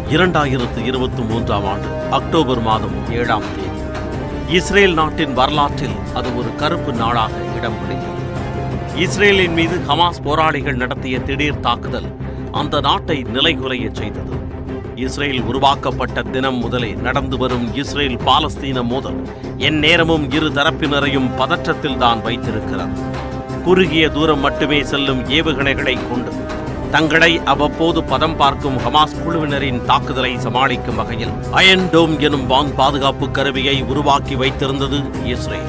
இரண்டாயிரத்து இருபத்தி மூன்றாம் ஆண்டு அக்டோபர் மாதம் ஏழாம் தேதி இஸ்ரேல் நாட்டின் வரலாற்றில் அது ஒரு கருப்பு நாளாக இடம் பிடித்தது இஸ்ரேலின் மீது ஹமாஸ் போராளிகள் நடத்திய திடீர் தாக்குதல் அந்த நாட்டை நிலைகுலையச் செய்தது இஸ்ரேல் உருவாக்கப்பட்ட தினம் முதலே நடந்து வரும் இஸ்ரேல் பாலஸ்தீன மோதல் என் நேரமும் இரு தரப்பினரையும் பதற்றத்தில் தான் வைத்திருக்கிறது குறுகிய தூரம் மட்டுமே செல்லும் ஏவுகணைகளை கொண்டு தங்களை அவ்வப்போது பதம் பார்க்கும் ஹமாஸ் குழுவினரின் தாக்குதலை சமாளிக்கும் வகையில் அயன் டோம் எனும் வான் பாதுகாப்பு கருவியை உருவாக்கி வைத்திருந்தது இஸ்ரேல்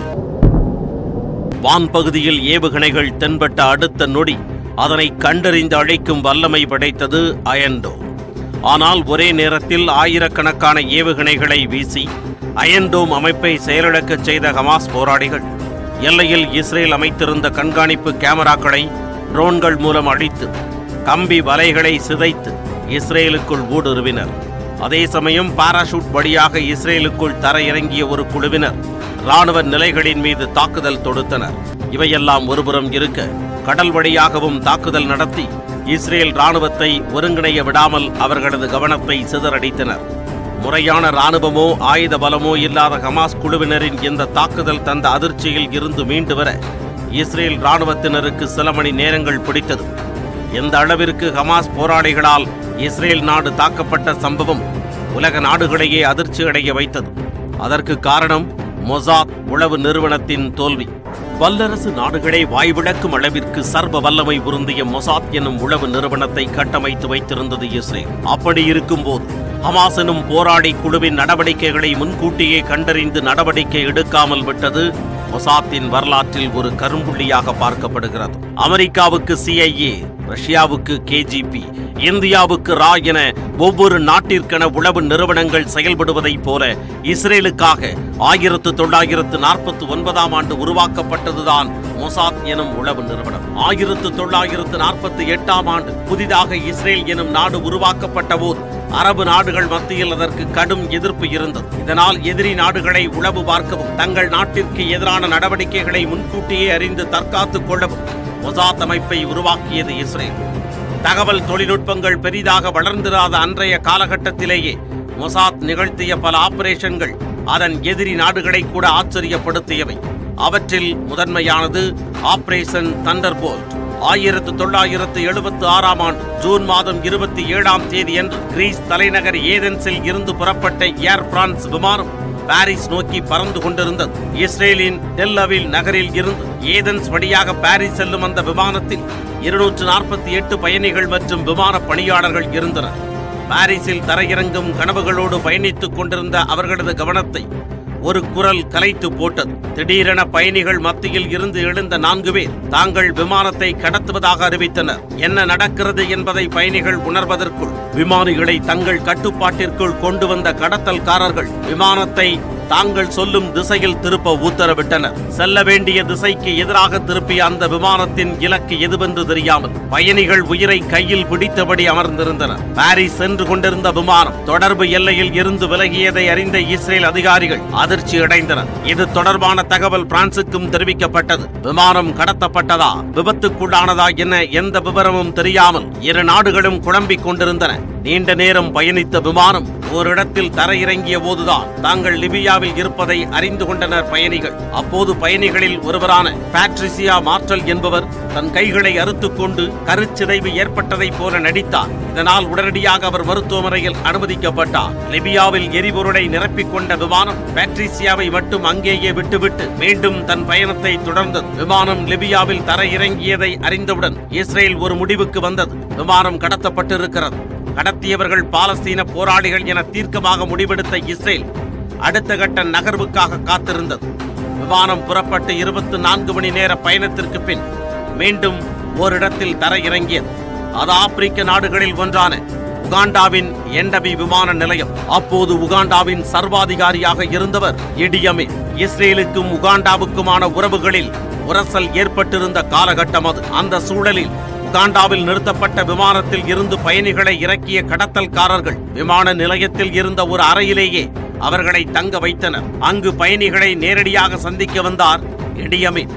வான் பகுதியில் ஏவுகணைகள் தென்பட்ட அடுத்த நொடி அதனை கண்டறிந்து அழைக்கும் வல்லமை படைத்தது அயன்டோ ஆனால் ஒரே நேரத்தில் ஆயிரக்கணக்கான ஏவுகணைகளை வீசி அயன்டோம் அமைப்பை செயலிழக்கச் செய்த ஹமாஸ் போராளிகள் எல்லையில் இஸ்ரேல் அமைத்திருந்த கண்காணிப்பு கேமராக்களை ட்ரோன்கள் மூலம் அழித்து கம்பி வலைகளை சிதைத்து இஸ்ரேலுக்குள் ஊடுருவினர் அதே சமயம் பாராசூட் வழியாக இஸ்ரேலுக்குள் தரையிறங்கிய ஒரு குழுவினர் ராணுவ நிலைகளின் மீது தாக்குதல் தொடுத்தனர் இவையெல்லாம் ஒருபுறம் இருக்க கடல் வழியாகவும் தாக்குதல் நடத்தி இஸ்ரேல் ராணுவத்தை ஒருங்கிணைய விடாமல் அவர்களது கவனத்தை சிதறடித்தனர் முறையான ராணுவமோ ஆயுத பலமோ இல்லாத ஹமாஸ் குழுவினரின் இந்த தாக்குதல் தந்த அதிர்ச்சியில் இருந்து மீண்டு வர இஸ்ரேல் ராணுவத்தினருக்கு சில மணி நேரங்கள் பிடித்தது எந்த அளவிற்கு ஹமாஸ் போராளிகளால் இஸ்ரேல் நாடு தாக்கப்பட்ட சம்பவம் உலக நாடுகளையே அதிர்ச்சி அடைய வைத்தது அதற்கு காரணம் மொசாத் உளவு நிறுவனத்தின் தோல்வி வல்லரசு நாடுகளே வாய்விளக்கும் அளவிற்கு சர்வ வல்லமை உருந்திய மொசாத் எனும் உளவு நிறுவனத்தை கட்டமைத்து வைத்திருந்தது இஸ்ரேல் அப்படி இருக்கும்போது ஹமாஸ் எனும் போராடி குழுவின் நடவடிக்கைகளை முன்கூட்டியே கண்டறிந்து நடவடிக்கை எடுக்காமல் விட்டது மொசாத்தின் வரலாற்றில் ஒரு கரும்புள்ளியாக பார்க்கப்படுகிறது அமெரிக்காவுக்கு சிஐஏ ரஷ்யாவுக்கு கேஜிபி இந்தியாவுக்கு ரா என ஒவ்வொரு நாட்டிற்கென உளவு நிறுவனங்கள் செயல்படுவதைப் போல இஸ்ரேலுக்காக ஆயிரத்து தொள்ளாயிரத்து நாற்பத்தி ஒன்பதாம் ஆண்டு உருவாக்கப்பட்டதுதான் மொசாத் எனும் உளவு நிறுவனம் ஆயிரத்து தொள்ளாயிரத்து நாற்பத்தி எட்டாம் ஆண்டு புதிதாக இஸ்ரேல் எனும் நாடு உருவாக்கப்பட்ட போது அரபு நாடுகள் மத்தியில் அதற்கு கடும் எதிர்ப்பு இருந்தது இதனால் எதிரி நாடுகளை உளவு பார்க்கவும் தங்கள் நாட்டிற்கு எதிரான நடவடிக்கைகளை முன்கூட்டியே அறிந்து தற்காத்துக் கொள்ளவும் மொசாத் அமைப்பை உருவாக்கியது இஸ்ரேல் தகவல் தொழில்நுட்பங்கள் பெரிதாக வளர்ந்திராத அன்றைய காலகட்டத்திலேயே மொசாத் நிகழ்த்திய பல ஆபரேஷன்கள் அதன் எதிரி நாடுகளை கூட ஆச்சரியப்படுத்தியவை அவற்றில் முதன்மையானது ஆபரேஷன் தண்டர்போல்ட் ஆயிரத்து தொள்ளாயிரத்து எழுபத்து ஆறாம் ஆண்டு ஜூன் மாதம் இருபத்தி ஏழாம் தேதியன்று கிரீஸ் தலைநகர் ஏதென்ஸில் இருந்து புறப்பட்ட ஏர் பிரான்ஸ் விமானம் பாரிஸ் நோக்கி பறந்து கொண்டிருந்தது இஸ்ரேலின் டெல்லவில் நகரில் இருந்து ஏதென்ஸ் வழியாக பாரிஸ் செல்லும் அந்த விமானத்தில் இருநூற்று நாற்பத்தி எட்டு பயணிகள் மற்றும் விமான பணியாளர்கள் இருந்தனர் பாரிஸில் தரையிறங்கும் கனவுகளோடு பயணித்துக் கொண்டிருந்த அவர்களது கவனத்தை ஒரு குரல் கலைத்து போட்டது திடீரென பயணிகள் மத்தியில் இருந்து எழுந்த நான்கு பேர் தாங்கள் விமானத்தை கடத்துவதாக அறிவித்தனர் என்ன நடக்கிறது என்பதை பயணிகள் உணர்வதற்குள் விமானிகளை தங்கள் கட்டுப்பாட்டிற்குள் கொண்டு வந்த கடத்தல்காரர்கள் விமானத்தை தாங்கள் சொல்லும் திசையில் திருப்ப உத்தரவிட்டனர் செல்ல வேண்டிய திசைக்கு எதிராக திருப்பிய அந்த விமானத்தின் இலக்கு எதுவென்று தெரியாமல் பயணிகள் உயிரை கையில் பிடித்தபடி அமர்ந்திருந்தனர் பாரிஸ் சென்று கொண்டிருந்த விமானம் தொடர்பு எல்லையில் இருந்து விலகியதை அறிந்த இஸ்ரேல் அதிகாரிகள் அதிர்ச்சி அடைந்தனர் இது தொடர்பான தகவல் பிரான்சுக்கும் தெரிவிக்கப்பட்டது விமானம் கடத்தப்பட்டதா விபத்துக்குள்ளானதா என எந்த விவரமும் தெரியாமல் இரு நாடுகளும் குழம்பிக் கொண்டிருந்தன நீண்ட நேரம் பயணித்த விமானம் ஓரிடத்தில் தரையிறங்கிய போதுதான் தாங்கள் லிபியாவில் இருப்பதை அறிந்து கொண்டனர் பயணிகள் அப்போது பயணிகளில் ஒருவரான பாட்ரிசியா மார்டல் என்பவர் தன் கைகளை அறுத்துக் கொண்டு கருச்சிதைவு ஏற்பட்டதைப் போல நடித்தார் இதனால் உடனடியாக அவர் மருத்துவமனையில் அனுமதிக்கப்பட்டார் லிபியாவில் எரிபொருளை நிரப்பிக் கொண்ட விமானம் பாட்ரிசியாவை மட்டும் அங்கேயே விட்டுவிட்டு மீண்டும் தன் பயணத்தை தொடர்ந்தது விமானம் லிபியாவில் தரையிறங்கியதை அறிந்தவுடன் இஸ்ரேல் ஒரு முடிவுக்கு வந்தது விமானம் கடத்தப்பட்டிருக்கிறது கடத்தியவர்கள் பாலஸ்தீன போராளிகள் என தீர்க்கமாக முடிவெடுத்த இஸ்ரேல் அடுத்த கட்ட நகர்வுக்காக காத்திருந்தது விமானம் புறப்பட்டு இருபத்தி நான்கு மணி நேர பயணத்திற்கு பின் மீண்டும் ஓரிடத்தில் தரையிறங்கியது அது ஆப்பிரிக்க நாடுகளில் ஒன்றான உகாண்டாவின் எண்டபி விமான நிலையம் அப்போது உகாண்டாவின் சர்வாதிகாரியாக இருந்தவர் இடியமே இஸ்ரேலுக்கும் உகாண்டாவுக்குமான உறவுகளில் உரசல் ஏற்பட்டிருந்த காலகட்டம் அது அந்த சூழலில் உகாண்டாவில் நிறுத்தப்பட்ட விமானத்தில் இருந்து பயணிகளை இறக்கிய கடத்தல்காரர்கள் விமான நிலையத்தில் இருந்த ஒரு அறையிலேயே அவர்களை தங்க வைத்தனர் அங்கு பயணிகளை நேரடியாக சந்திக்க வந்தார் இடியமீன்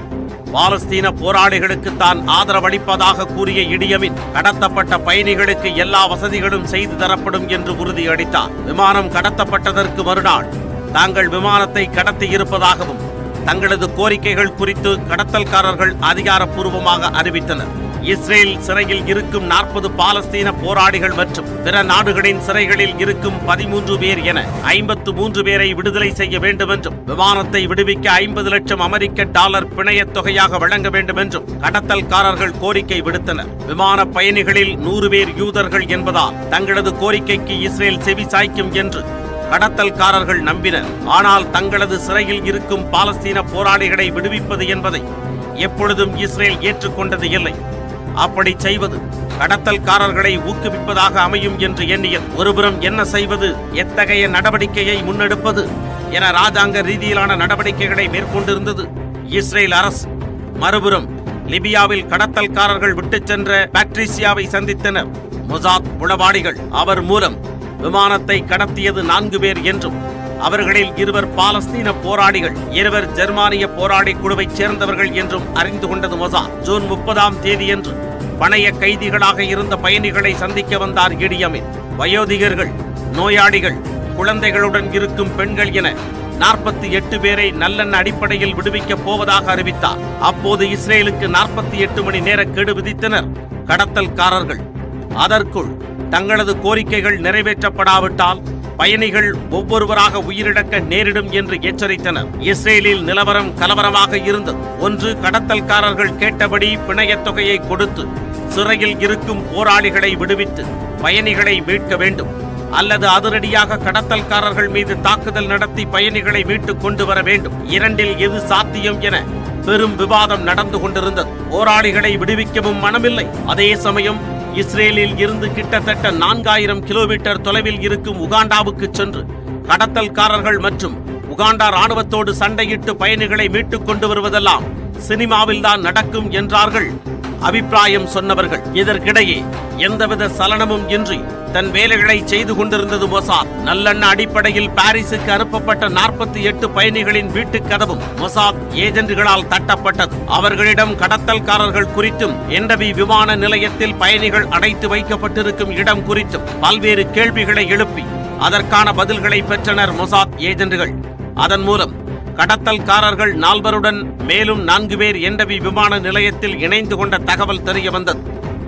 பாலஸ்தீன போராளிகளுக்கு தான் ஆதரவளிப்பதாக கூறிய இடியமின் கடத்தப்பட்ட பயணிகளுக்கு எல்லா வசதிகளும் செய்து தரப்படும் என்று உறுதியளித்தார் விமானம் கடத்தப்பட்டதற்கு மறுநாள் தாங்கள் விமானத்தை கடத்தி இருப்பதாகவும் தங்களது கோரிக்கைகள் குறித்து கடத்தல்காரர்கள் அதிகாரப்பூர்வமாக அறிவித்தனர் இஸ்ரேல் சிறையில் இருக்கும் நாற்பது பாலஸ்தீன போராளிகள் மற்றும் பிற நாடுகளின் சிறைகளில் இருக்கும் பதிமூன்று பேர் என ஐம்பத்து மூன்று பேரை விடுதலை செய்ய வேண்டும் என்றும் விமானத்தை விடுவிக்க ஐம்பது லட்சம் அமெரிக்க டாலர் பிணையத் தொகையாக வழங்க வேண்டும் என்றும் கடத்தல்காரர்கள் கோரிக்கை விடுத்தனர் விமான பயணிகளில் நூறு பேர் யூதர்கள் என்பதால் தங்களது கோரிக்கைக்கு இஸ்ரேல் செவி சாய்க்கும் என்று கடத்தல்காரர்கள் நம்பினர் ஆனால் தங்களது சிறையில் இருக்கும் பாலஸ்தீன போராளிகளை விடுவிப்பது என்பதை எப்பொழுதும் இஸ்ரேல் ஏற்றுக்கொண்டது இல்லை அப்படி செய்வது கடத்தல்காரர்களை ஊக்குவிப்பதாக அமையும் என்று எண்ணியது ஒருபுறம் என்ன செய்வது எத்தகைய நடவடிக்கையை முன்னெடுப்பது என ராஜாங்க ரீதியிலான நடவடிக்கைகளை மேற்கொண்டிருந்தது இஸ்ரேல் அரசு மறுபுறம் லிபியாவில் கடத்தல்காரர்கள் விட்டுச் சென்ற பாட்ரிசியாவை சந்தித்தனர் மொசாத் உளவாளிகள் அவர் மூலம் விமானத்தை கடத்தியது நான்கு பேர் என்றும் அவர்களில் இருவர் பாலஸ்தீன போராளிகள் இருவர் ஜெர்மானிய போராளி குழுவைச் சேர்ந்தவர்கள் என்றும் அறிந்து கொண்டது மொசாத் ஜூன் முப்பதாம் தேதியன்று பணைய கைதிகளாக இருந்த பயணிகளை சந்திக்க வந்தார் இடியமின் வயோதிகர்கள் நோயாளிகள் குழந்தைகளுடன் இருக்கும் பெண்கள் என நாற்பத்தி எட்டு பேரை நல்லெண்ண அடிப்படையில் விடுவிக்கப் போவதாக அறிவித்தார் அப்போது இஸ்ரேலுக்கு நாற்பத்தி எட்டு மணி நேர கெடு விதித்தனர் கடத்தல்காரர்கள் அதற்குள் தங்களது கோரிக்கைகள் நிறைவேற்றப்படாவிட்டால் பயணிகள் ஒவ்வொருவராக உயிரிழக்க நேரிடும் என்று எச்சரித்தனர் இஸ்ரேலில் நிலவரம் கலவரமாக இருந்தது ஒன்று கடத்தல்காரர்கள் கேட்டபடி பிணையத் தொகையை கொடுத்து சிறையில் இருக்கும் போராளிகளை விடுவித்து பயணிகளை மீட்க வேண்டும் அல்லது அதிரடியாக கடத்தல்காரர்கள் மீது தாக்குதல் நடத்தி பயணிகளை மீட்டுக் கொண்டு வர வேண்டும் இரண்டில் எது சாத்தியம் என பெரும் விவாதம் நடந்து கொண்டிருந்தது போராளிகளை விடுவிக்கவும் மனமில்லை அதே சமயம் இஸ்ரேலில் இருந்து கிட்டத்தட்ட நான்காயிரம் கிலோமீட்டர் தொலைவில் இருக்கும் உகாண்டாவுக்கு சென்று கடத்தல்காரர்கள் மற்றும் உகாண்டா ராணுவத்தோடு சண்டையிட்டு பயணிகளை மீட்டுக் கொண்டு வருவதெல்லாம் சினிமாவில் தான் நடக்கும் என்றார்கள் அபிப்பிராயம் சொன்னவர்கள் இதற்கிடையே எந்தவித சலனமும் இன்றி தன் வேலைகளை செய்து கொண்டிருந்தது மொசாத் நல்லெண்ண அடிப்படையில் பாரிஸுக்கு அனுப்பப்பட்ட நாற்பத்தி எட்டு பயணிகளின் வீட்டுக் கதவும் மொசாத் ஏஜென்ட்டுகளால் தட்டப்பட்டது அவர்களிடம் கடத்தல்காரர்கள் குறித்தும் எண்டவி விமான நிலையத்தில் பயணிகள் அடைத்து வைக்கப்பட்டிருக்கும் இடம் குறித்தும் பல்வேறு கேள்விகளை எழுப்பி அதற்கான பதில்களை பெற்றனர் மொசாத் ஏஜென்ட்டுகள் அதன் மூலம் கடத்தல்காரர்கள் நால்வருடன் மேலும் நான்கு பேர் எண்டவி விமான நிலையத்தில் இணைந்து கொண்ட தகவல் தெரிய வந்தது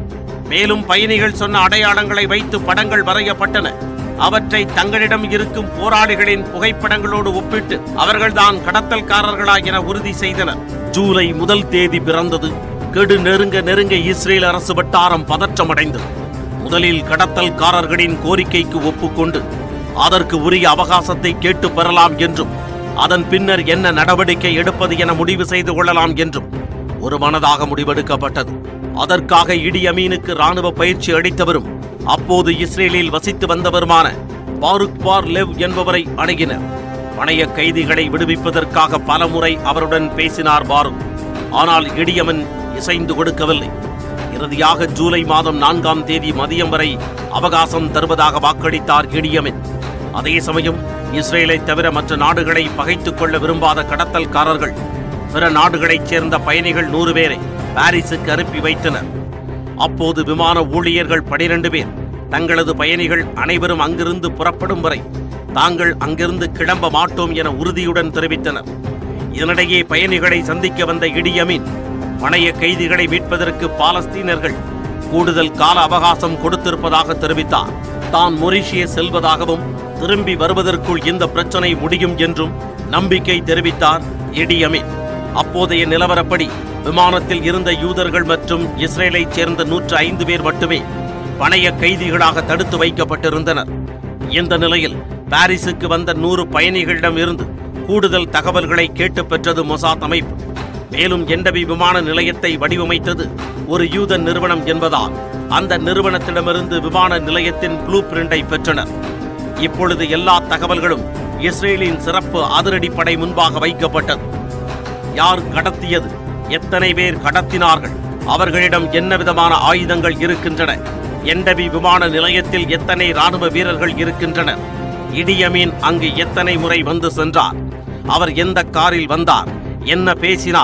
மேலும் பயணிகள் சொன்ன அடையாளங்களை வைத்து படங்கள் வரையப்பட்டன அவற்றை தங்களிடம் இருக்கும் போராளிகளின் புகைப்படங்களோடு ஒப்பிட்டு அவர்கள்தான் கடத்தல்காரர்களா என உறுதி செய்தனர் ஜூலை முதல் தேதி பிறந்தது கெடு நெருங்க நெருங்க இஸ்ரேல் அரசு வட்டாரம் பதற்றமடைந்தது முதலில் கடத்தல்காரர்களின் கோரிக்கைக்கு ஒப்புக்கொண்டு அதற்கு உரிய அவகாசத்தை கேட்டு பெறலாம் என்றும் அதன் பின்னர் என்ன நடவடிக்கை எடுப்பது என முடிவு செய்து கொள்ளலாம் என்றும் ஒரு மனதாக முடிவெடுக்கப்பட்டது அதற்காக இடி அமீனுக்கு ராணுவ பயிற்சி அளித்தவரும் அப்போது இஸ்ரேலில் வசித்து வந்தவருமான பாருக் பார் லெவ் என்பவரை அணுகினர் பணைய கைதிகளை விடுவிப்பதற்காக பலமுறை அவருடன் பேசினார் பாருக் ஆனால் இடியமன் இசைந்து கொடுக்கவில்லை இறுதியாக ஜூலை மாதம் நான்காம் தேதி மதியம் வரை அவகாசம் தருவதாக வாக்களித்தார் இடியமின் அதே சமயம் இஸ்ரேலை தவிர மற்ற நாடுகளை பகைத்துக் கொள்ள விரும்பாத கடத்தல்காரர்கள் பிற நாடுகளைச் சேர்ந்த பயணிகள் நூறு பேரை பாரிஸுக்கு அனுப்பி வைத்தனர் அப்போது விமான ஊழியர்கள் பனிரெண்டு பேர் தங்களது பயணிகள் அனைவரும் அங்கிருந்து புறப்படும் வரை தாங்கள் அங்கிருந்து கிளம்ப மாட்டோம் என உறுதியுடன் தெரிவித்தனர் இதனிடையே பயணிகளை சந்திக்க வந்த இடியமீன் பணைய கைதிகளை மீட்பதற்கு பாலஸ்தீனர்கள் கூடுதல் கால அவகாசம் கொடுத்திருப்பதாக தெரிவித்தார் தான் மொரிஷியஸ் செல்வதாகவும் திரும்பி வருவதற்குள் இந்த பிரச்சனை முடியும் என்றும் நம்பிக்கை தெரிவித்தார் இடியமீன் அப்போதைய நிலவரப்படி விமானத்தில் இருந்த யூதர்கள் மற்றும் இஸ்ரேலைச் சேர்ந்த நூற்று ஐந்து பேர் மட்டுமே பணைய கைதிகளாக தடுத்து வைக்கப்பட்டிருந்தனர் இந்த நிலையில் பாரிஸுக்கு வந்த நூறு பயணிகளிடம் இருந்து கூடுதல் தகவல்களை கேட்டு பெற்றது மொசாத் அமைப்பு மேலும் எண்டவி விமான நிலையத்தை வடிவமைத்தது ஒரு யூத நிறுவனம் என்பதால் அந்த நிறுவனத்திடமிருந்து விமான நிலையத்தின் ப்ளூ பிரிண்டை பெற்றனர் இப்பொழுது எல்லா தகவல்களும் இஸ்ரேலின் சிறப்பு அதிரடிப்படை முன்பாக வைக்கப்பட்டது யார் கடத்தியது எத்தனை பேர் கடத்தினார்கள் அவர்களிடம் என்ன விதமான ஆயுதங்கள் இருக்கின்றன எண்டவி விமான நிலையத்தில் எத்தனை ராணுவ வீரர்கள் இருக்கின்றனர் இடியமீன் அங்கு எத்தனை முறை வந்து சென்றார் அவர் எந்த காரில் வந்தார் என்ன பேசினார்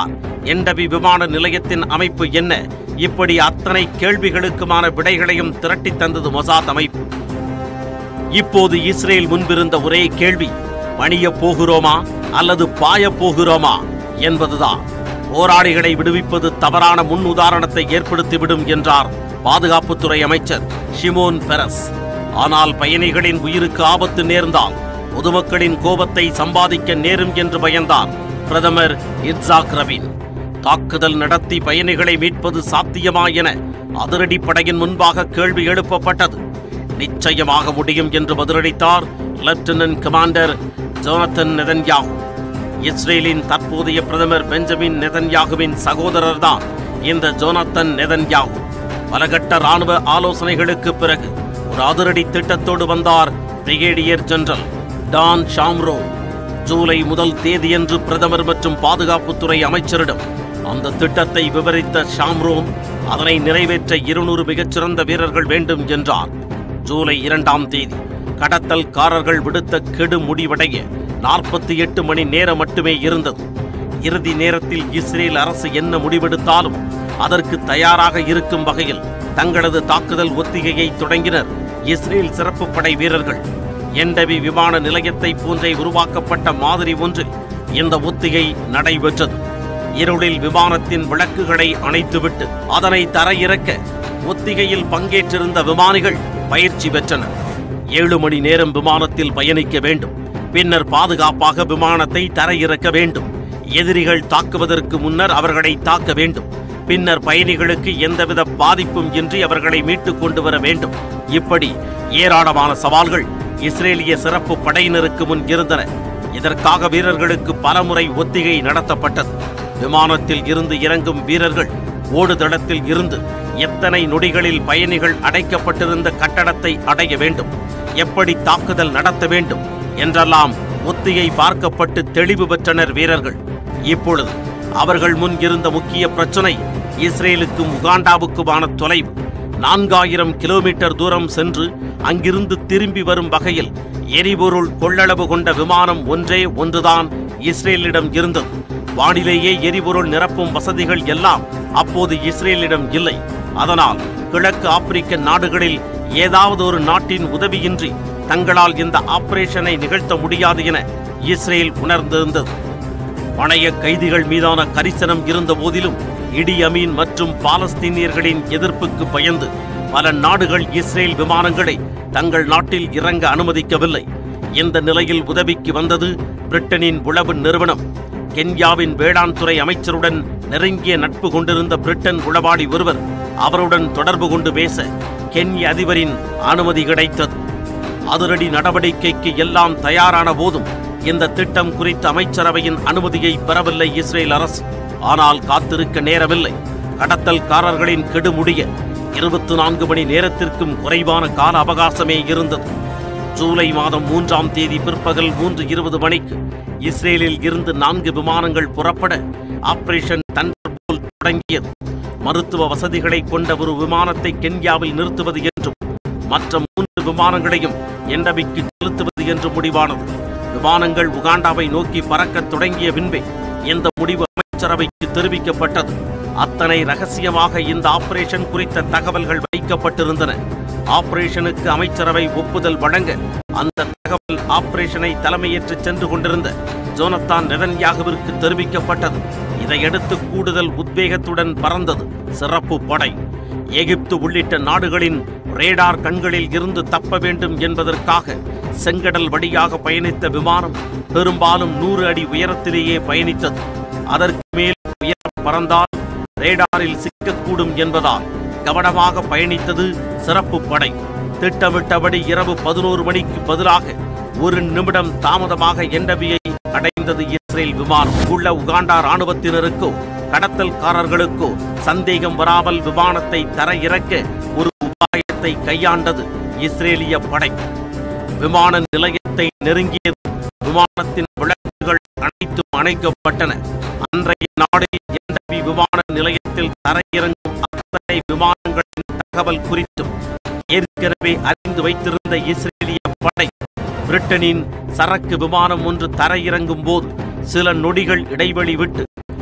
என்டபி விமான நிலையத்தின் அமைப்பு என்ன இப்படி அத்தனை கேள்விகளுக்குமான விடைகளையும் திரட்டித் தந்தது மொசாத் அமைப்பு இப்போது இஸ்ரேல் முன்பிருந்த ஒரே கேள்வி பணியப் போகிறோமா அல்லது பாயப் போகிறோமா என்பதுதான் போராளிகளை விடுவிப்பது தவறான முன் உதாரணத்தை ஏற்படுத்திவிடும் என்றார் பாதுகாப்புத்துறை அமைச்சர் ஷிமோன் பெரஸ் ஆனால் பயணிகளின் உயிருக்கு ஆபத்து நேர்ந்தால் பொதுமக்களின் கோபத்தை சம்பாதிக்க நேரும் என்று பயந்தார் பிரதமர் இட்சாக் ரபின் தாக்குதல் நடத்தி பயணிகளை மீட்பது சாத்தியமா என அதிரடி படையின் முன்பாக கேள்வி எழுப்பப்பட்டது நிச்சயமாக முடியும் என்று பதிலளித்தார் லெப்டினன்ட் கமாண்டர் ஜோனத்தன் நெதன்யாகு இஸ்ரேலின் தற்போதைய பிரதமர் பெஞ்சமின் நெதன்யாகுவின் சகோதரர்தான் இந்த ஜோனத்தன் நெதன்யாகு பலகட்ட ராணுவ ஆலோசனைகளுக்கு பிறகு ஒரு அதிரடி திட்டத்தோடு வந்தார் பிரிகேடியர் ஜெனரல் டான் ஷாம்ரோ ஜூலை முதல் தேதியன்று பிரதமர் மற்றும் பாதுகாப்புத்துறை அமைச்சரிடம் அந்த திட்டத்தை விவரித்த ஷாம்ரோன் அதனை நிறைவேற்ற இருநூறு மிகச்சிறந்த வீரர்கள் வேண்டும் என்றார் ஜூலை இரண்டாம் தேதி கடத்தல்காரர்கள் விடுத்த கெடு முடிவடைய நாற்பத்தி எட்டு மணி நேரம் மட்டுமே இருந்தது இறுதி நேரத்தில் இஸ்ரேல் அரசு என்ன முடிவெடுத்தாலும் அதற்கு தயாராக இருக்கும் வகையில் தங்களது தாக்குதல் ஒத்திகையை தொடங்கினர் இஸ்ரேல் சிறப்பு படை வீரர்கள் என்டபி விமான நிலையத்தை போன்றே உருவாக்கப்பட்ட மாதிரி ஒன்றில் இந்த ஒத்திகை நடைபெற்றது இருளில் விமானத்தின் விளக்குகளை அணைத்துவிட்டு அதனை தரையிறக்க ஒத்திகையில் பங்கேற்றிருந்த விமானிகள் பயிற்சி பெற்றனர் ஏழு மணி நேரம் விமானத்தில் பயணிக்க வேண்டும் பின்னர் பாதுகாப்பாக விமானத்தை தரையிறக்க வேண்டும் எதிரிகள் தாக்குவதற்கு முன்னர் அவர்களை தாக்க வேண்டும் பின்னர் பயணிகளுக்கு எந்தவித பாதிப்பும் இன்றி அவர்களை மீட்டுக் கொண்டு வர வேண்டும் இப்படி ஏராளமான சவால்கள் இஸ்ரேலிய சிறப்பு படையினருக்கு முன் இருந்தன இதற்காக வீரர்களுக்கு பலமுறை ஒத்திகை நடத்தப்பட்டது விமானத்தில் இருந்து இறங்கும் வீரர்கள் ஓடுதளத்தில் இருந்து எத்தனை நொடிகளில் பயணிகள் அடைக்கப்பட்டிருந்த கட்டடத்தை அடைய வேண்டும் எப்படி தாக்குதல் நடத்த வேண்டும் என்றெல்லாம் ஒத்திகை பார்க்கப்பட்டு தெளிவு பெற்றனர் வீரர்கள் இப்பொழுது அவர்கள் முன் இருந்த முக்கிய பிரச்சனை இஸ்ரேலுக்கும் உகாண்டாவுக்குமான தொலைவு நான்காயிரம் கிலோமீட்டர் தூரம் சென்று அங்கிருந்து திரும்பி வரும் வகையில் எரிபொருள் கொள்ளளவு கொண்ட விமானம் ஒன்றே ஒன்றுதான் இஸ்ரேலிடம் இருந்தது வானிலேயே எரிபொருள் நிரப்பும் வசதிகள் எல்லாம் அப்போது இஸ்ரேலிடம் இல்லை அதனால் கிழக்கு ஆப்பிரிக்க நாடுகளில் ஏதாவது ஒரு நாட்டின் உதவியின்றி தங்களால் இந்த ஆபரேஷனை நிகழ்த்த முடியாது என இஸ்ரேல் உணர்ந்திருந்தது பணைய கைதிகள் மீதான கரிசனம் இருந்த போதிலும் இடி அமீன் மற்றும் பாலஸ்தீனியர்களின் எதிர்ப்புக்கு பயந்து பல நாடுகள் இஸ்ரேல் விமானங்களை தங்கள் நாட்டில் இறங்க அனுமதிக்கவில்லை இந்த நிலையில் உதவிக்கு வந்தது பிரிட்டனின் உளவு நிறுவனம் கென்யாவின் வேளாண் துறை அமைச்சருடன் நெருங்கிய நட்பு கொண்டிருந்த பிரிட்டன் உளவாளி ஒருவர் அவருடன் தொடர்பு கொண்டு பேச கென்ய அதிபரின் அனுமதி கிடைத்தது அதிரடி நடவடிக்கைக்கு எல்லாம் தயாரான போதும் இந்த திட்டம் குறித்த அமைச்சரவையின் அனுமதியை பெறவில்லை இஸ்ரேல் அரசு ஆனால் காத்திருக்க நேரமில்லை கடத்தல்காரர்களின் கெடுமுடிய இருபத்தி நான்கு மணி நேரத்திற்கும் குறைவான கால அவகாசமே இருந்தது ஜூலை மாதம் மூன்றாம் தேதி பிற்பகல் மூன்று இருபது மணிக்கு இஸ்ரேலில் இருந்து நான்கு விமானங்கள் புறப்பட ஆபரேஷன் தண்டர் போல் தொடங்கியது மருத்துவ வசதிகளை கொண்ட ஒரு விமானத்தை கென்யாவில் நிறுத்துவது என்றும் மற்ற மூன்று விமானங்களையும் எண்டபிக்கு செலுத்துவது என்று முடிவானது விமானங்கள் உகாண்டாவை நோக்கி பறக்கத் தொடங்கிய பின்பே இந்த முடிவு அமைச்சரவைக்கு தெரிவிக்கப்பட்டது அத்தனை ரகசியமாக இந்த ஆபரேஷன் குறித்த தகவல்கள் வைக்கப்பட்டிருந்தன ஆபரேஷனுக்கு அமைச்சரவை ஒப்புதல் வழங்க அந்த தகவல் ஆபரேஷனை தலைமையேற்று சென்று கொண்டிருந்த ஜோனத்தான் நெதன்யாகுவிற்கு தெரிவிக்கப்பட்டது இதையடுத்து கூடுதல் உத்வேகத்துடன் பறந்தது சிறப்பு படை எகிப்து உள்ளிட்ட நாடுகளின் ரேடார் கண்களில் இருந்து தப்ப வேண்டும் என்பதற்காக செங்கடல் வழியாக பயணித்த விமானம் பெரும்பாலும் நூறு அடி உயரத்திலேயே பயணித்தது அதற்கு மேல் உயரம் பறந்தால் ரேடாரில் சிக்கக்கூடும் என்பதால் கவனமாக பயணித்தது சிறப்பு படை திட்டமிட்டபடி இரவு பதினோரு மணிக்கு பதிலாக ஒரு நிமிடம் தாமதமாக எண்டபியை அடைந்தது இஸ்ரேல் விமானம் உள்ள உகாண்டா ராணுவத்தினருக்கோ கடத்தல்காரர்களுக்கோ சந்தேகம் வராமல் விமானத்தை தரையிறக்க ஒரு உபாயத்தை கையாண்டது இஸ்ரேலிய படை விமான நிலையத்தை நெருங்கியது விமானத்தின் விளக்குகள் அனைத்தும் அணைக்கப்பட்டன அன்றைய நாளில் எண்டபி விமான நிலையத்தில் தரையிறங்கும் அத்தனை விமானங்களின் தகவல் குறித்தும் ஏற்கனவே அறிந்து வைத்திருந்த இஸ்ரேலிய படை பிரிட்டனின் சரக்கு விமானம் ஒன்று தரையிறங்கும் போது சில நொடிகள் இடைவெளி விட்டு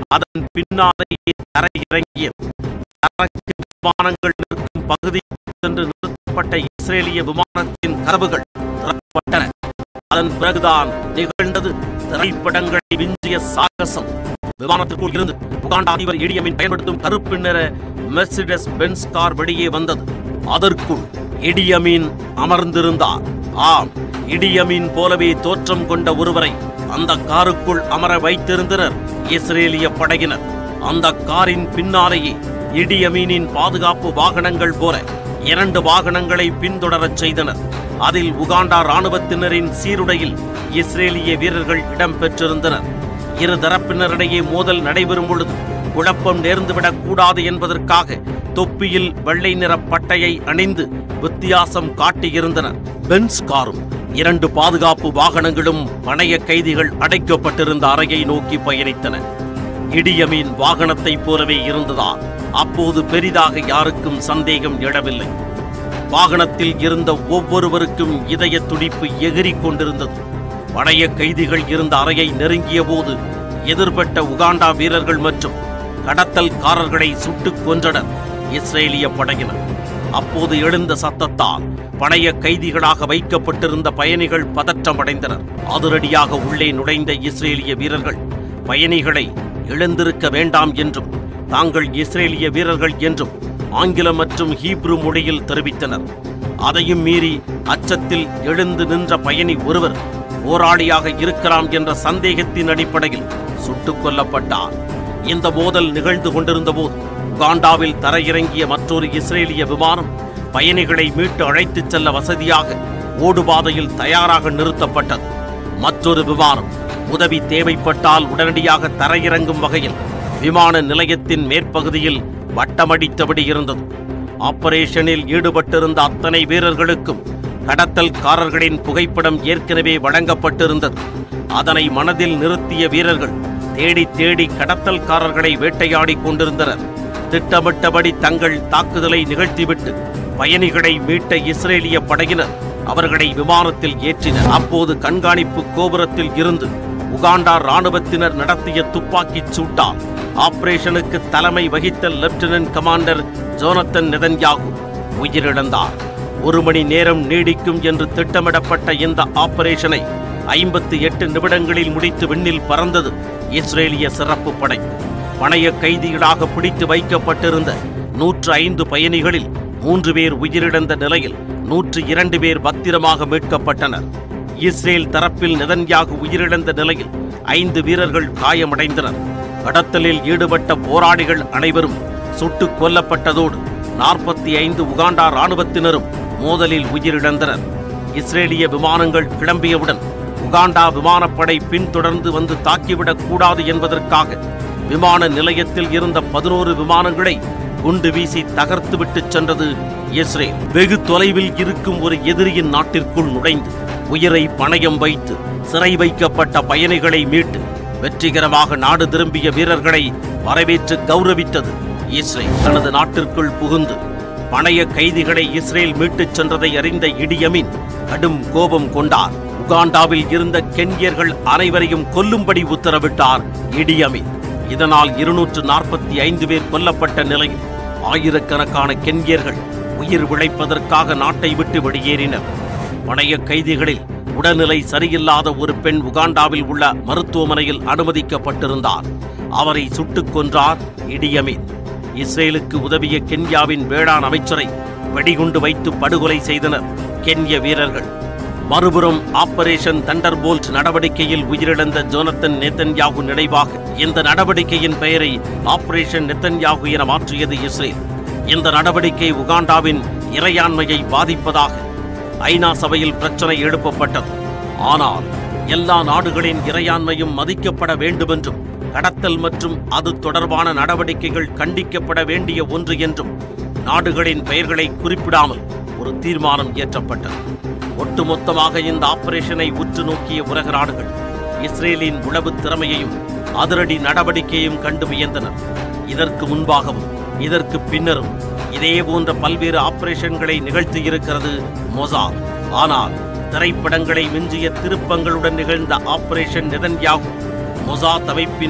அதன் பின்னாலேயே தரையிறங்கியது தரக்கு விமானங்கள் நிற்கும் பகுதிக்கு சென்று நிறுத்தப்பட்ட இஸ்ரேலிய விமானத்தின் கதவுகள் திறக்கப்பட்டன அதன் பிறகுதான் நிகழ்ந்தது திரைப்படங்களை விஞ்சிய சாகசம் விமானத்திற்குள் இருந்து உகாண்டா அதிபர் இடியமின் பயன்படுத்தும் கருப்பு நிற மெர்சிடஸ் பென்ஸ் கார் வெளியே வந்தது அதற்குள் இடியமீன் அமர்ந்திருந்தார் ஆம் இடியமீன் போலவே தோற்றம் கொண்ட ஒருவரை அந்த காருக்குள் அமர வைத்திருந்தனர் இஸ்ரேலிய படையினர் அந்த காரின் பின்னாலேயே இடியமீனின் பாதுகாப்பு வாகனங்கள் போல இரண்டு வாகனங்களை பின்தொடரச் செய்தனர் அதில் உகாண்டா ராணுவத்தினரின் சீருடையில் இஸ்ரேலிய வீரர்கள் இடம்பெற்றிருந்தனர் இரு தரப்பினரிடையே மோதல் நடைபெறும் பொழுது குழப்பம் நேர்ந்துவிடக் கூடாது என்பதற்காக தொப்பியில் வெள்ளை நிற பட்டையை அணிந்து வித்தியாசம் காட்டியிருந்தனர் பென்ஸ் காரும் இரண்டு பாதுகாப்பு வாகனங்களும் பணைய கைதிகள் அடைக்கப்பட்டிருந்த அறையை நோக்கி பயணித்தன இடியமீன் வாகனத்தைப் போலவே இருந்ததால் அப்போது பெரிதாக யாருக்கும் சந்தேகம் எழவில்லை வாகனத்தில் இருந்த ஒவ்வொருவருக்கும் இதய துடிப்பு எகிறிக் கொண்டிருந்தது பழைய கைதிகள் இருந்த அறையை நெருங்கிய போது எதிர்பட்ட உகாண்டா வீரர்கள் மற்றும் கடத்தல்காரர்களை சுட்டுக் கொன்றனர் இஸ்ரேலிய படையினர் அப்போது எழுந்த சத்தத்தால் பழைய கைதிகளாக வைக்கப்பட்டிருந்த பயணிகள் பதற்றமடைந்தனர் அதிரடியாக உள்ளே நுழைந்த இஸ்ரேலிய வீரர்கள் பயணிகளை எழுந்திருக்க வேண்டாம் என்றும் தாங்கள் இஸ்ரேலிய வீரர்கள் என்றும் ஆங்கிலம் மற்றும் ஹீப்ரு மொழியில் தெரிவித்தனர் அதையும் மீறி அச்சத்தில் எழுந்து நின்ற பயணி ஒருவர் போராளியாக இருக்கலாம் என்ற சந்தேகத்தின் அடிப்படையில் சுட்டுக் கொல்லப்பட்டார் இந்த மோதல் நிகழ்ந்து கொண்டிருந்த போது உகாண்டாவில் தரையிறங்கிய மற்றொரு இஸ்ரேலிய விமானம் பயணிகளை மீட்டு அழைத்துச் செல்ல வசதியாக ஓடுபாதையில் தயாராக நிறுத்தப்பட்டது மற்றொரு விமானம் உதவி தேவைப்பட்டால் உடனடியாக தரையிறங்கும் வகையில் விமான நிலையத்தின் மேற்பகுதியில் வட்டமடித்தபடி இருந்தது ஆபரேஷனில் ஈடுபட்டிருந்த அத்தனை வீரர்களுக்கும் கடத்தல்காரர்களின் புகைப்படம் ஏற்கனவே வழங்கப்பட்டிருந்தது அதனை மனதில் நிறுத்திய வீரர்கள் தேடி தேடி கடத்தல்காரர்களை வேட்டையாடிக் கொண்டிருந்தனர் திட்டமிட்டபடி தங்கள் தாக்குதலை நிகழ்த்திவிட்டு பயணிகளை மீட்ட இஸ்ரேலிய படையினர் அவர்களை விமானத்தில் ஏற்றினர் அப்போது கண்காணிப்பு கோபுரத்தில் இருந்து உகாண்டா ராணுவத்தினர் நடத்திய துப்பாக்கிச் சூட்டால் ஆபரேஷனுக்கு தலைமை வகித்த லெப்டினன்ட் கமாண்டர் ஜோனத்தன் நெதன்யாகு உயிரிழந்தார் ஒரு மணி நேரம் நீடிக்கும் என்று திட்டமிடப்பட்ட இந்த ஆபரேஷனை ஐம்பத்தி எட்டு நிமிடங்களில் முடித்து விண்ணில் பறந்தது இஸ்ரேலிய சிறப்பு படை பணைய கைதிகளாக பிடித்து வைக்கப்பட்டிருந்த நூற்று ஐந்து பயணிகளில் மூன்று பேர் உயிரிழந்த நிலையில் நூற்று இரண்டு பேர் பத்திரமாக மீட்கப்பட்டனர் இஸ்ரேல் தரப்பில் நெதன்யாகு உயிரிழந்த நிலையில் ஐந்து வீரர்கள் காயமடைந்தனர் கடத்தலில் ஈடுபட்ட போராளிகள் அனைவரும் சுட்டுக் கொல்லப்பட்டதோடு நாற்பத்தி ஐந்து உகாண்டா ராணுவத்தினரும் மோதலில் உயிரிழந்தனர் இஸ்ரேலிய விமானங்கள் கிளம்பியவுடன் உகாண்டா விமானப்படை பின்தொடர்ந்து வந்து தாக்கிவிடக் கூடாது என்பதற்காக விமான நிலையத்தில் இருந்த பதினோரு விமானங்களை குண்டு வீசி தகர்த்துவிட்டு சென்றது இஸ்ரேல் வெகு தொலைவில் இருக்கும் ஒரு எதிரியின் நாட்டிற்குள் நுழைந்து உயிரை பணயம் வைத்து சிறை வைக்கப்பட்ட பயணிகளை மீட்டு வெற்றிகரமாக நாடு திரும்பிய வீரர்களை வரவேற்று கௌரவித்தது இஸ்ரேல் தனது நாட்டிற்குள் புகுந்து பணைய கைதிகளை இஸ்ரேல் மீட்டுச் சென்றதை அறிந்த இடியமின் கடும் கோபம் கொண்டார் உகாண்டாவில் இருந்த கென்யர்கள் அனைவரையும் கொல்லும்படி உத்தரவிட்டார் இடியமின் இதனால் இருநூற்று நாற்பத்தி ஐந்து பேர் கொல்லப்பட்ட நிலையில் ஆயிரக்கணக்கான கென்யர்கள் உயிர் விளைப்பதற்காக நாட்டை விட்டு வெளியேறினர் பணைய கைதிகளில் உடல்நிலை சரியில்லாத ஒரு பெண் உகாண்டாவில் உள்ள மருத்துவமனையில் அனுமதிக்கப்பட்டிருந்தார் அவரை சுட்டுக் கொன்றார் இடியமின் இஸ்ரேலுக்கு உதவிய கென்யாவின் வேளாண் அமைச்சரை வெடிகுண்டு வைத்து படுகொலை செய்தனர் கென்ய வீரர்கள் மறுபுறம் ஆபரேஷன் தண்டர்போல்ட் நடவடிக்கையில் உயிரிழந்த ஜோனத்தன் நெத்தன்யாகு நினைவாக இந்த நடவடிக்கையின் பெயரை ஆபரேஷன் நெத்தன்யாகு என மாற்றியது இஸ்ரேல் இந்த நடவடிக்கை உகாண்டாவின் இறையாண்மையை பாதிப்பதாக ஐநா சபையில் பிரச்சனை எழுப்பப்பட்டது ஆனால் எல்லா நாடுகளின் இறையாண்மையும் மதிக்கப்பட வேண்டுமென்றும் கடத்தல் மற்றும் அது தொடர்பான நடவடிக்கைகள் கண்டிக்கப்பட வேண்டிய ஒன்று என்றும் நாடுகளின் பெயர்களை குறிப்பிடாமல் ஒரு தீர்மானம் இயற்றப்பட்டது ஒட்டுமொத்தமாக இந்த ஆபரேஷனை உற்று நோக்கிய உலக நாடுகள் இஸ்ரேலின் உளவு திறமையையும் அதிரடி நடவடிக்கையையும் கண்டு வியந்தனர் இதற்கு முன்பாகவும் இதற்கு பின்னரும் இதே போன்ற பல்வேறு ஆபரேஷன்களை நிகழ்த்தியிருக்கிறது மொசாத் ஆனால் திரைப்படங்களை மிஞ்சிய திருப்பங்களுடன் நிகழ்ந்த ஆபரேஷன் நெதன்யாகு மொசாத் அமைப்பின்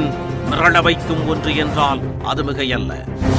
மிரள வைக்கும் ஒன்று என்றால் அது மிகையல்ல